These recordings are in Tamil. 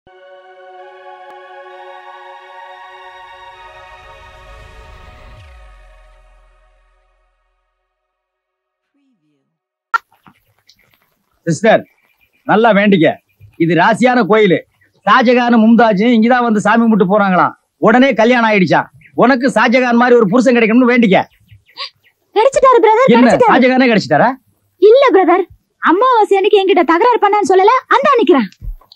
சிஸ்டர் நல்லா வேண்டிக்க இது ராசியான கோயில் ஷாஜகான் மும்தாஜும் இங்கதான் வந்து சாமி கும்பிட்டு போறாங்களாம் உடனே கல்யாணம் ஆயிடுச்சான் உனக்கு ஷாஜகான் மாதிரி ஒரு புருஷன் கிடைக்கணும்னு வேண்டிக்க கிடைச்சிட்டாரு பிரதர் என்ன கிடைச்சிட்டாரு ஷாஜகானே கிடைச்சிட்டாரா இல்ல பிரதர் அம்மாவாசை அன்னைக்கு என்கிட்ட தகராறு பண்ணான்னு சொல்லல அந்த நிக்கிறேன்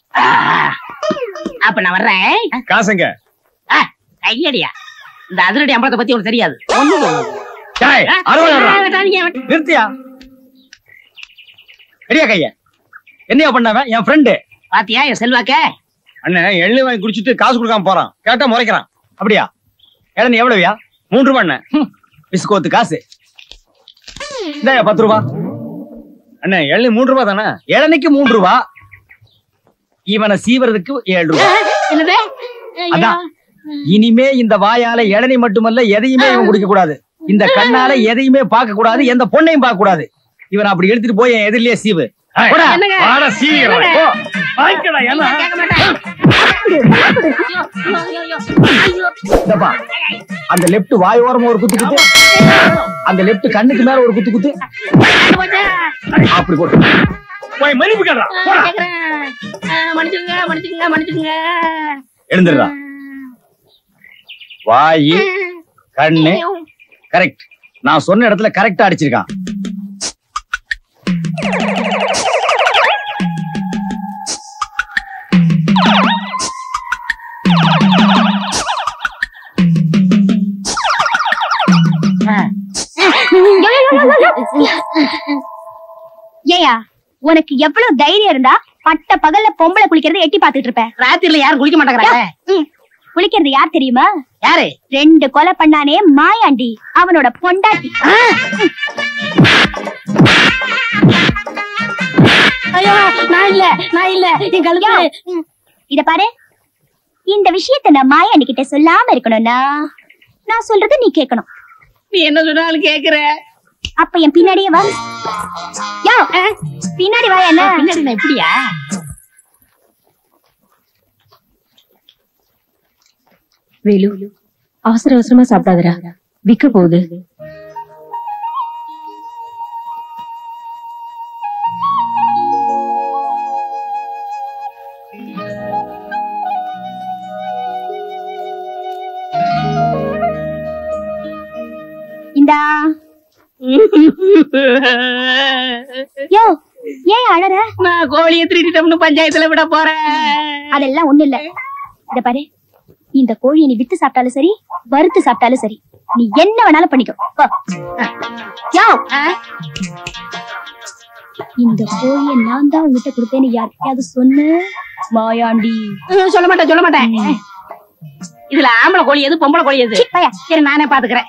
அப்ப நான் வர்றேன் காசுங்க ஆ, கையடியா இந்த அதிரடி அம்பலத்தை பத்தி உனக்கு தெரியாது டேய், ஆ, அறுபது ரூபா. வெட்டாதீங்க, வெட்டாதீங்க. நிறுத்தியா பெரிய கைய என்னையா பண்ணவன் என் ஃப்ரெண்டு பாத்தியா என் செல்வாக்க அண்ணன் எள்ளு வாங்கி குடிச்சிட்டு காசு கொடுக்காம போறான் கேட்டா முறைக்கிறான் அப்படியா இளநீ எவ்வளவுயா மூன்று ரூபா அண்ணன் ஹம், பிஸ்கோத்து காசு இந்தாயா பத்து ரூபா அண்ணன் எள்ளு மூன்று ரூபா தானே இளநிக்கு மூன்று ரூபா இவனை சீவறதுக்கு ஏழு ரூபா என்னது அதான் இனிமே இந்த வாயால இளநீ மட்டுமல்ல எதையுமே இவன் குடிக்க கூடாது இந்த கண்ணால எதையுமே பார்க்க கூடாது எந்த பொண்ணையும் பார்க்க கூடாது இவன் அப்படி எடுத்துட்டு போய் என் எதிரிலேயே சீவு போடா. என்னங்க? வாடா, சீவிடுறேன். போ. வாங்கிக்கடா, ஏன்னா? கேட்க மாட்டேன் இந்தப்பா, அந்த லெப்ட் வாய் ஓரமா ஒரு குத்து குத்து அந்த லெப்ட் கண்ணுக்கு மேல ஒரு குத்து குத்து அப்படி போட்டு போய் மன்னிப்பு கேட்றா போடா. கேக்குறேன். ஆ, மன்னிச்சுக்கங்க மன்னிச்சுக்கங்க மன்னிச்சுக்கங்க எழுந்துடுறா வாயி கண்ணு கரெக்ட் நான் சொன்ன இடத்துல கரெக்டா அடிச்சிருக்கான் ஏயா உனக்கு எவ்வளவு தைரியம் இருந்தா பட்ட பகல்ல பொம்பளை குளிக்கிறத எட்டி பாத்துட்டு இருப்ப ராத்திரில யாரும் குளிக்க மாட்டேங்கிறாங்க ம். குளிக்கிறது யார் தெரியுமா யாரு ரெண்டு கொலை பண்ணானே மாயாண்டி அவனோட பொண்டாட்டி ஐயோ நான் இல்ல நான் இல்ல என் கழுத்து ம். இத பாரு இந்த விஷயத்த நான் மாயாண்டி கிட்ட சொல்லாம இருக்கணும்னா நான் சொல்றத நீ கேட்கணும் நீ என்ன சொன்னாலும் கேக்குற அப்ப என் பின்னாடியே வா யோ பின்னாடி வா என்ன பின்னாடி நான் இப்படியா வேலு அவசர அவசரமா சாப்பிடாதடா விக்க போகுது இந்தா யோ ஏன் அழற நான் கோழியை திருடிட்டோம்னு பஞ்சாயத்துல விட போறேன் அதெல்லாம் ஒண்ணு இல்ல இத பாரு இந்த கோழியை நீ வித்து சாப்பிட்டாலும் சரி வறுத்து சாப்பிட்டாலும் சரி நீ என்ன வேணாலும் பண்ணிக்கோ போ. யோ இந்த கோழியை நான் தான் உங்ககிட்ட கொடுத்தேன்னு யாருக்கையாவது சொன்ன மாயாண்டி ம், சொல்ல மாட்டேன் சொல்ல மாட்டேன் இதுல ஆம்பளை கோழி எது பொம்பளை கோழி எது சீ, போயா. சரி நானே பாத்துக்கிறேன்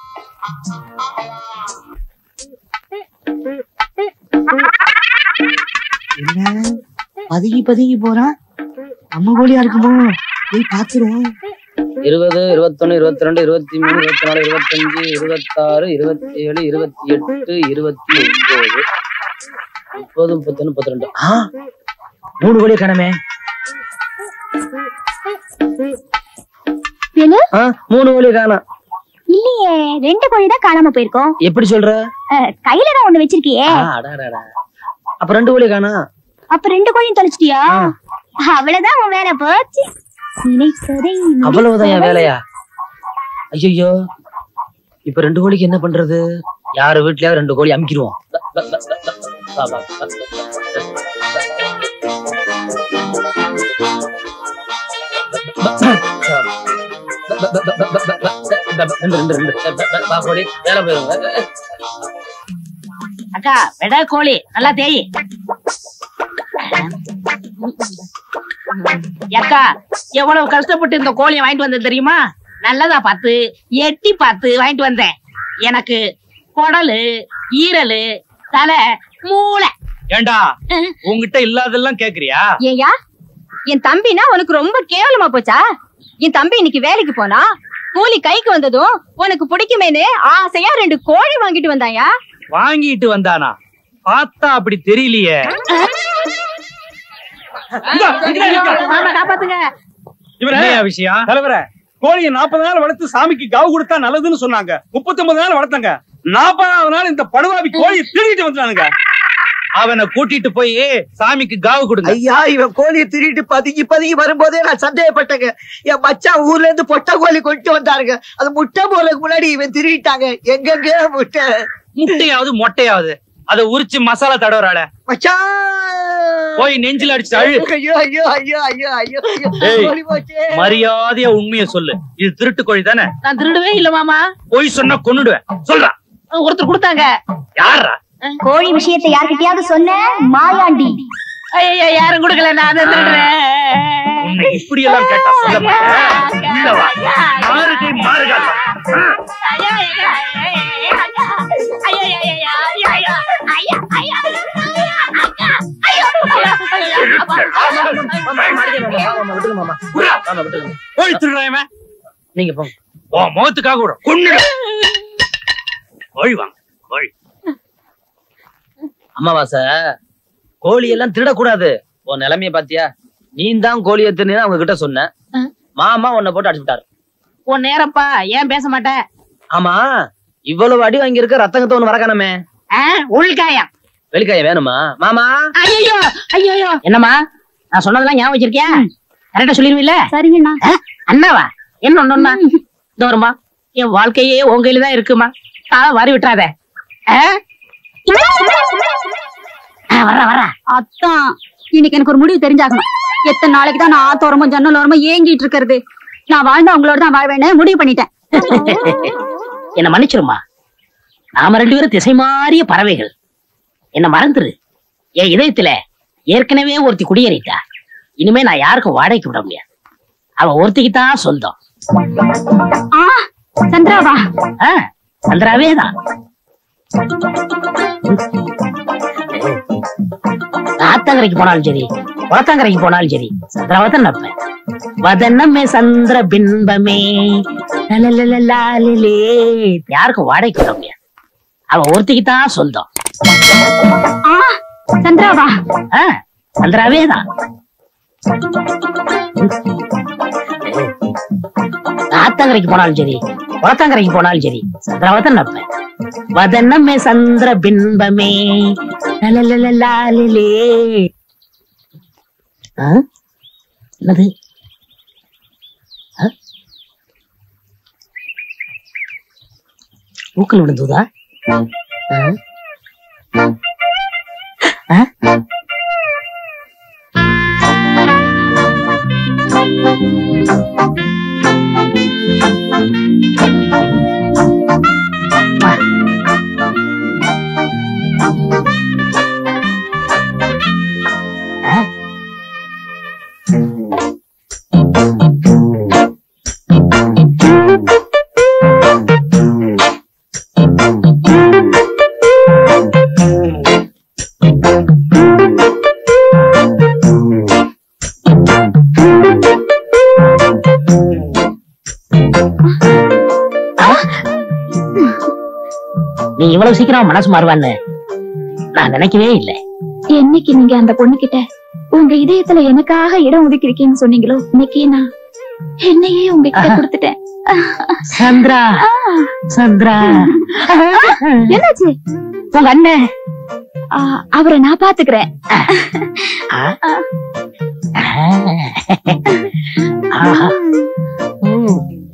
என்ன பதுங்கி பதுங்கி போறான் நம்ம கோழியா இருக்குமோ போய் பாத்துருவோம் இருபது இருபத்தொன்னு இருபத்தி ரெண்டு இருபத்தி மூணு இருபத்தி நாலு இருபத்தஞ்சு இருபத்தாறு இருபத்தி ஏழு இருபத்தி எட்டு இருபத்தி ஒன்பது முப்பது முப்பத்தொன்னு முப்பத்தி ரெண்டு ஆ, மூணு கோழியை காணமே வேலு ஆ, மூணு கோழி காணோம் இல்லையே ரெண்டு கோழி தான் காணாம போயிருக்கோம் எப்படி சொல்ற அஹ், கையில தான் ஒண்ணு வச்சிருக்கியே ஆ, அடாடாடா. அப்ப ரெண்டு கோழி காணோம் அப்ப ரெண்டு கோழியும் தொலைச்சிட்டியா அவ்வளவுதான் உன் வேலை போச்சு நினைத்ததை அவ்வளவுதான் என் வேலையா ஐயோ இப்ப ரெண்டு கோழிக்கு என்ன பண்றது யாரு வீட்லயாவது ரெண்டு கோழி அமுக்கிடுவோம் வா, வா, வா. ரெண்டு ரெண்டு ரெண்டு வா, கோழி வேலை போயிருங்க அக்கா வெட கோழி நல்லா தேய் அக்கா எவ்வளவு கஷ்டப்பட்டு இந்த கோழியை வாங்கிட்டு வந்தேன் தெரியுமா நல்லதா பார்த்து எட்டி பார்த்து வாங்கிட்டு வந்தேன் எனக்கு குடலு ஈரலு தலை மூளை ஏண்டா உன்கிட்ட இல்லாதெல்லாம் கேக்குறியா ஏயா என் தம்பினா உனக்கு ரொம்ப கேவலமா போச்சா என் தம்பி இன்னைக்கு வேலைக்கு போனா கூலி கைக்கு வந்ததும் உனக்கு பிடிக்குமேனு ஆசையா ரெண்டு கோழி வாங்கிட்டு வந்தாயா வாங்கிட்டு வந்தானா பார்த்தா அப்படி தெரியலையே மாமா காப்பாத்துங்க இவரே விஷயம் தலைவரே கோழியை நாற்பது நாள் வளர்த்து சாமிக்கு காவு கொடுத்தா நல்லதுன்னு சொன்னாங்க முப்பத்தி ஒன்பது நாள் வளர்த்தாங்க நாற்பதாவது நாள் இந்த படுவாவி கோழியை திருடிட்டு வந்துட்டானுங்க அவனை கூட்டிட்டு போய் சாமிக்கு காவு கொடுங்க ஐயா இவன் கோழியை திருட்டு பதுங்கி பதுங்கி வரும்போதே நான் சந்தேகப்பட்டேங்க என் மச்சான் ஊர்ல இருந்து பொட்டை கோழி கொண்டு வந்தாருங்க அது முட்டை போறதுக்கு முன்னாடி இவன் திருடிட்டாங்க எங்கெங்க முட்டை முட்டையாவது மொட்டையாவது அதை உரிச்சு மசாலா தடவறாள மச்சான் போய் நெஞ்சில அடிச்சு அழு ஐயோ ஐயோ ஐயோ ஐயோ ஐயோ ஐயோ ஏய். கோழி போச்சே மரியாதையா உண்மையை சொல்லு இது திருட்டு கோழி தானே நான் திருடவே இல்ல மாமா போய் சொன்னா கொன்னுடுவேன் சொல்றா ஒருத்தர் கொடுத்தாங்க யாரா கோழி விஷயத்தை யார்கிட்டயாவது சொன்ன மாயாண்டி ஐயா யாரும் கொடுக்கல நான் தான் திருடுறேன் உன்னை இப்படி எல்லாம் கேட்டா சொல்ல மாட்டேன் உள்ள வா. மாறுகை மாறுகால் ஐயா, ஐயா, ஐயா, ஐயா, ஐயா, ஐயா, ஐயா, ஐயா, ஐயா, ஐயா, ஐயா, ஐயா, ஐயா, போய் திருடாயமே நீங்க போங்க உன் முகத்துக்காக கூட கொன்னுடு கோழி வாங்க கோழி அமாவாசை கோழி எல்லாம் திருடக்கூடாது உன் நிலைமைய பாத்தியா நீ தான் கோழியை திருநீ அவங்க கிட்ட சொன்ன மாமா உன்னை போட்டு அடிச்சு விட்டாரு உன் நேரப்பா ஏன் பேச மாட்டேன் ஆமா இவ்வளவு அடி வாங்கி இருக்க ரத்தங்கத்தை ஒண்ணு மறக்கானமே ஆ, உள்காயம் வெளிக்காய வேணுமா மாமா ஐயோ ஐயோ என்னம்மா நான் சொன்னதெல்லாம் ஞாபகம் வச்சிருக்கியா கரெக்டா சொல்லிருவீல்ல சரிங்கண்ணா ஆ, அண்ணாவா என்ன ஒண்ணுன்னா இந்த வருமா என் வாழ்க்கையே உன் கையில தான் இருக்குமா காலை வாரி விட்டுறாத ஆ? ஆ, வர்றா வர்றா அத்தான் இன்னைக்கு எனக்கு ஒரு முடிவு தெரிஞ்சாகணும் எத்தனை நாளைக்கு தான் நான் ஆத்தோரமும் ஜன்னலோரமா ஏங்கிட்டு இருக்கிறது நான் வாழ்ந்தா உங்களோட தான் வாழ்வேன்னு முடிவு பண்ணிட்டேன் என்ன மன்னிச்சிருமா நாம ரெண்டு பேரும் திசை மாறிய பறவைகள் என்ன மறந்துரு என் இதயத்துல ஏற்கனவே ஒருத்தி குடியேறிட்டா இனிமே நான் யாருக்கும் வாடகைக்கு விட முடியாது அவ ஒருத்திக்கு தான் சொந்தம் ஆ சந்திராவா ஆ, சந்திராவே தான் ஆத்தங்கரைக்கு போனாலும் சரி குளத்தங்கரைக்கு போனாலும் சரி சந்திராவை தான் நப்பேன் வதனமே சந்திர பின்பமே லலலலலாலிலே. யாருக்கும் வாடகைக்கு விட முடியாது அவ ஒருத்திக்கு தான் சொந்தம் ஆ சந்திராவா ஆ, சந்திராவே தான் ஆத்தங்கரைக்கு போனாலும் சரி குளத்தங்கரைக்கு போனாலும் சரி சந்திராவை தான் நப்பேன் வதனமே சந்திர பின்பமே லலலலலாலிலே. ஆ? என்னது ஆ? பூக்கள் விழுந்துதா ஆ? ஆ? நீ இவ்வளவு சீக்கிரம் மனசு மாறுவான்னு நான் நினைக்கவே இல்லை என்னைக்கு நீங்க அந்த பொண்ணுகிட்ட உங்க இதயத்துல எனக்காக இடம் ஒதுக்கிருக்கீங்கன்னு சொன்னீங்களோ இன்னைக்கு நான் என்னையே உங்ககிட்ட கொடுத்துட்டேன் சந்திரா சந்திரா என்னாச்சு உங்க அண்ணன் ஆ, அவரை நான் பாத்துக்கிறேன் ஆஹா. ம்.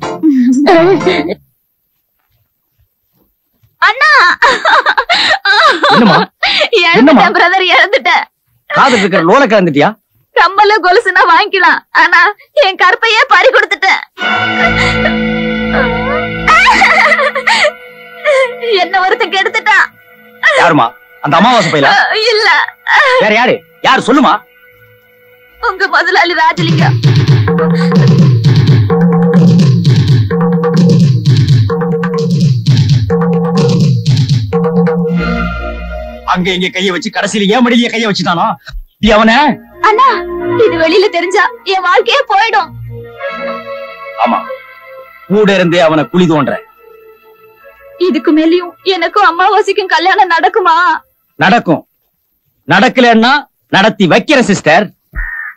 அண்ணா என்னம்மா இழந்துட்டேன் பிரதர் இழந்துட்டேன் காதல் இருக்கிற லோல கலந்துட்டியா கம்மல கொலுசுனா வாங்கிக்கலாம் ஆனா என் கற்பையே பறி கொடுத்துட்டேன் என்ன ஒருத்தன் கெடுத்துட்டான் யாருமா அந்த அமாவாசை பையல இல்ல வேற யாரு யார் சொல்லுமா உங்க முதலாளி ராஜலிங்கம் அங்க இங்க கைய வச்சு கடைசியில ஏன் மடியில கைய வச்சுட்டானோ நீ அவன அண்ணா இது வெளியில தெரிஞ்சா என் வாழ்க்கையே போயிடும் ஆமா கூட இருந்தே அவனை குழி தோன்ற இதுக்கு மேலயும் எனக்கும் அம்மாவாசைக்கும் கல்யாணம் நடக்குமா நடக்கும் நடக்கலன்னா நடத்தி வைக்கிற சிஸ்டர்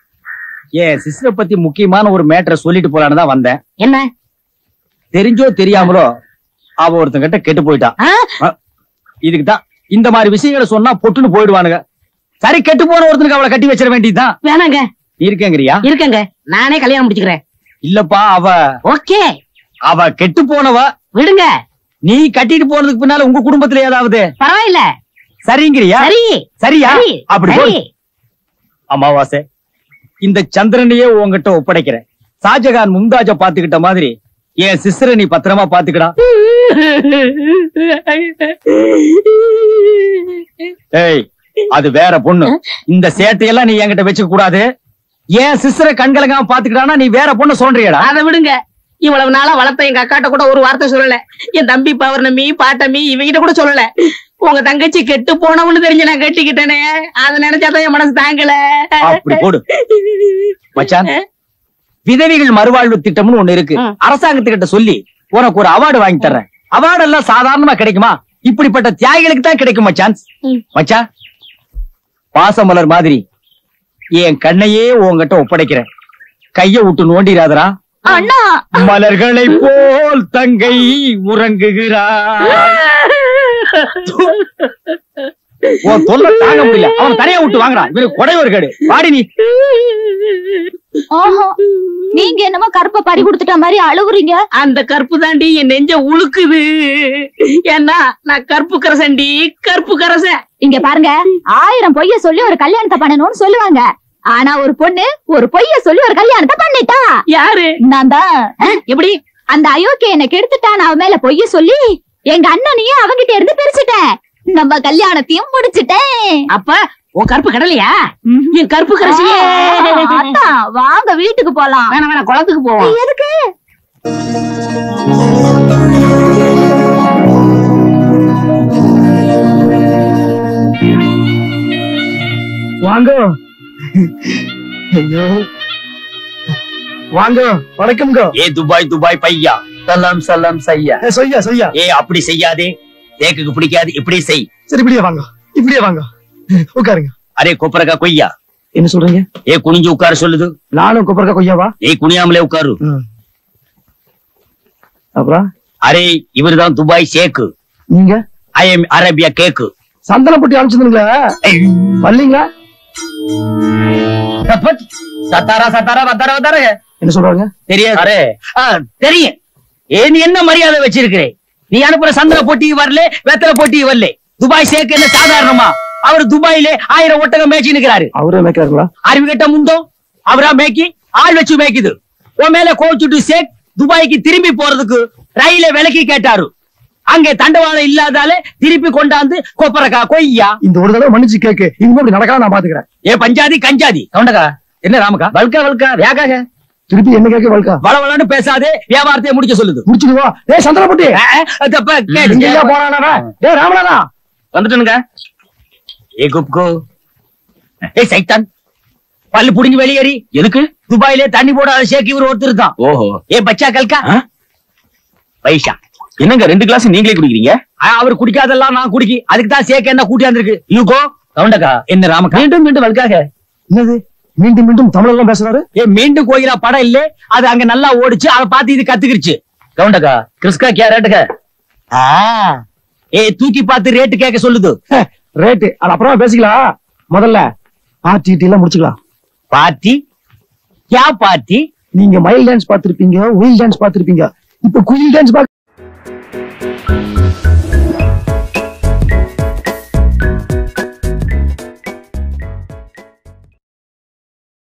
என் சிஸ்டரை பத்தி முக்கியமான ஒரு மேட்டரை சொல்லிட்டு போலான்னு தான் வந்தேன் என்ன தெரிஞ்சோ தெரியாமலோ அவ ஒருத்தங்கிட்ட கெட்டு போயிட்டான் ஆ? இதுக்கு தான் இந்த மாதிரி விஷயங்களை சொன்னா பொட்டுன்னு போயிடுவானுங்க சரி கெட்டு போன ஒருத்தனுக்கு அவளை கட்டி வச்சிட வேண்டியதுதான் வேணாங்க நீ இருக்கேங்கிறியா இருக்கங்க நானே கல்யாணம் முடிச்சுக்கிறேன் இல்லப்பா அவ ஓகே அவ கெட்டு போனவ விடுங்க நீ கட்டிட்டு போனதுக்கு பின்னால உங்க குடும்பத்துல ஏதாவது பரவாயில்ல சரிங்கிறியா சரி சரியா சரி அப்படி சரி. போடு. அமாவாசை இந்த சந்திரனையே உன்கிட்ட ஒப்படைக்கிறேன் ஷாஜகான் மும்தாஜ பாத்துக்கிட்ட மாதிரி என் சிஸ்டரை நீ பத்திரமா பாத்துக்கடா ஏய் அது வேற பொண்ணு இந்த சேட்டையெல்லாம் நீ என்கிட்ட வச்சுக்க கூடாது என் சிஸ்டரை கண்கலங்காம பாத்துக்கிட்டானா நீ வேற பொண்ணு சொல்றியடா அதை விடுங்க இவ்வளவு நாளா வளர்த்த எங்க அக்காட்ட கூட ஒரு வார்த்தை சொல்லல என் தம்பி பௌர்ணமி பாட்டமி இவங்கிட்ட கூட சொல்லல உங்க தங்கச்சி கெட்டு போனவன்னு தெரிஞ்சு நான் கட்டிக்கிட்டேனே அதை நினைச்சாதான் என் மனசு தாங்கல அப்படி போடு மச்சான் விதவைகள் மறுவாழ்வு திட்டம்னு ஒண்ணு இருக்கு ம். அரசாங்கத்துக்கிட்ட சொல்லி உனக்கு ஒரு அவார்டு வாங்கி தர்றேன் அவார்டு எல்லாம் சாதாரணமா கிடைக்குமா இப்படிப்பட்ட தியாகிகளுக்கு தான் கிடைக்கும் மச்சான் ம். மச்சான் பாசமலர் மாதிரி என் கண்ணையே உன்கிட்ட ஒப்படைக்கிறேன் கைய விட்டு நோண்டிராதரா அண்ணா மலர்களை போல் தங்கை உறங்குகிறார் உன் தொல்லை தாங்க முடியல அவன் தனியா விட்டு வாங்குறான் இவரு கொடையோர் கேடு பாடி நீ ஆஹா நீங்க என்னமோ கருப்பை பறி கொடுத்துட்ட மாதிரி அழுகுறீங்க அந்த கருப்பு தாண்டி என் நெஞ்ச உழுக்குது ஏன்னா நான் கருப்பு கரசண்டி கருப்பு கரசன் இங்க பாருங்க ஆயிரம் பொய்ய சொல்லி ஒரு கல்யாணத்தை பண்ணணும்னு சொல்லுவாங்க ஆனா ஒரு பொண்ணு ஒரு பொய்ய சொல்லி ஒரு கல்யாணத்தை பண்ணிட்டா யாரு நான் தான் அஹ், எப்படி அந்த அயோக்கிய என்ன கெடுத்துட்டான் அவன் மேல பொய்ய சொல்லி எங்க அண்ணனையும் அவங்கிட்ட இருந்து பிரிச்சுட்டேன் நம்ம கல்யாணத்தையும் முடிச்சிட்டேன் அப்ப உன் கருப்பு கடலையா ம்ஹும். என் கருப்பு கரசியே அதான் வாங்க வீட்டுக்கு போலாம் வேணாம் வேணாம் குளத்துக்கு போவோம் எதுக்கு வாங்க ஐயோ வாங்க வணக்கம்ங்க ஏ துபாய் துபாய் பையா சலாம் சலாம் சையா செய்யா செய்யா ஏ அப்படி செய்யாதே தேக்குக்கு பிடிக்காது இப்படி செய் சரி இப்படியே வாங்க இப்படியே வாங்க உட்காருங்க அரே கொப்பரக்கா கொய்யா என்ன சொல்றீங்க ஏ குனிஞ்சு உட்கார சொல்லுது நானும் கொப்பரக்கா கொய்யாவா ஏய் குனியாமலே உட்காரு ம். அப்புறம் அரே இவர்தான் துபாய் ஷேக்கு நீங்க ஐ எம் அரேபியா கேக்கு சந்தனப்பட்டி அனுப்பிச்சிருந்தீங்களா வரலீங்களா சத்தாரா சத்தாரா வத்தாரா வத்தாரா என்ன சொல்றாங்க தெரியாது அரே ஆ, தெரியும் ஏ நீ என்ன மரியாதை வச்சிருக்கிறே நீ அனுப்புற சந்தன போட்டி வரல வெத்தலை போட்டி வரல துபாய் ஷேக் என்ன சாதாரணமா அவர் துபாயிலே ஆயிரம் ஒட்டகம் மேய்ச்சி நிக்கிறாரு அவரே மேய்க்காருங்களா அறிவு கட்ட முண்டோ அவரா மேய்க்கி ஆள் வச்சு மேய்க்குது உன் மேல கோச்சுட்டு ஷேக் துபாய்க்கு திரும்பி போறதுக்கு ரயில விலக்கி கேட்டாரு அங்கே தண்டவாளம் இல்லாதால திருப்பி கொண்டாந்து கொப்பரக்கா கொய்யா இந்த ஒரு தடவை மன்னிச்சு கேக்கு இனிமே அப்படி நடக்கலாம் நான் பாத்துக்கிறேன் ஏ பஞ்சாதி கஞ்சாதி கவுண்டக்கா என்ன ராமக்கா வல்கா வல்கா வேகாக திருப்பி என்ன கேட்க வல்கா வளவளன்னு பேசாதே வியாபாரத்தை முடிக்க சொல்லுது முடிச்சுடுவா டேய் சந்தனப்பட்டி அஹ், அஹ், தப்பா, கேளு. இங்க எல்லாம் போறானா டேய் ராமநாதா வந்துட்டனுங்க ஏ குப்கோ ஏ சைத்தான் பல்லு புடிஞ்சு வெளியேறி எதுக்கு துபாயிலே தண்ணி போடாத ஷேக் இவர் ஒருத்தர் தான் ஓஹோ ஏ பச்சா கல்கா பைசா என்னங்க ரெண்டு கிளாஸ் நீங்களே குடிக்கிறீங்க அவர் குடிக்காதெல்லாம் நான் குடிக்கி அதுக்கு தான் சேக்க என்ன கூட்டியாந்துருக்கு யூகோ கவுண்டக்கா என்ன ராமக்கா மீண்டும் மீண்டும் வல்காக என்னது மீண்டும் மீண்டும் தமிழ் எல்லாம் பேசுறாரு ஏ மீண்டும் கோயிலா படம் இல்ல அது அங்க நல்லா ஓடிச்சு அதை பார்த்து இது கத்துக்கிருச்சு கவுண்டக்கா கிறிஸ்கா கே ரேட்டுக்க ஏ தூக்கி பார்த்து ரேட்டு கேட்க சொல்லுது ரேட்டு அது அப்புறமா பேசிக்கலாம் முதல்ல பார்ட்டி கீட்டி எல்லாம் முடிச்சுக்கலாம் பார்ட்டி யா பார்ட்டி நீங்க மயில் டான்ஸ் பார்த்திருப்பீங்க ஒயில் டான்ஸ் பார்த்திருப்பீங்க இப்ப குயில் டான்ஸ்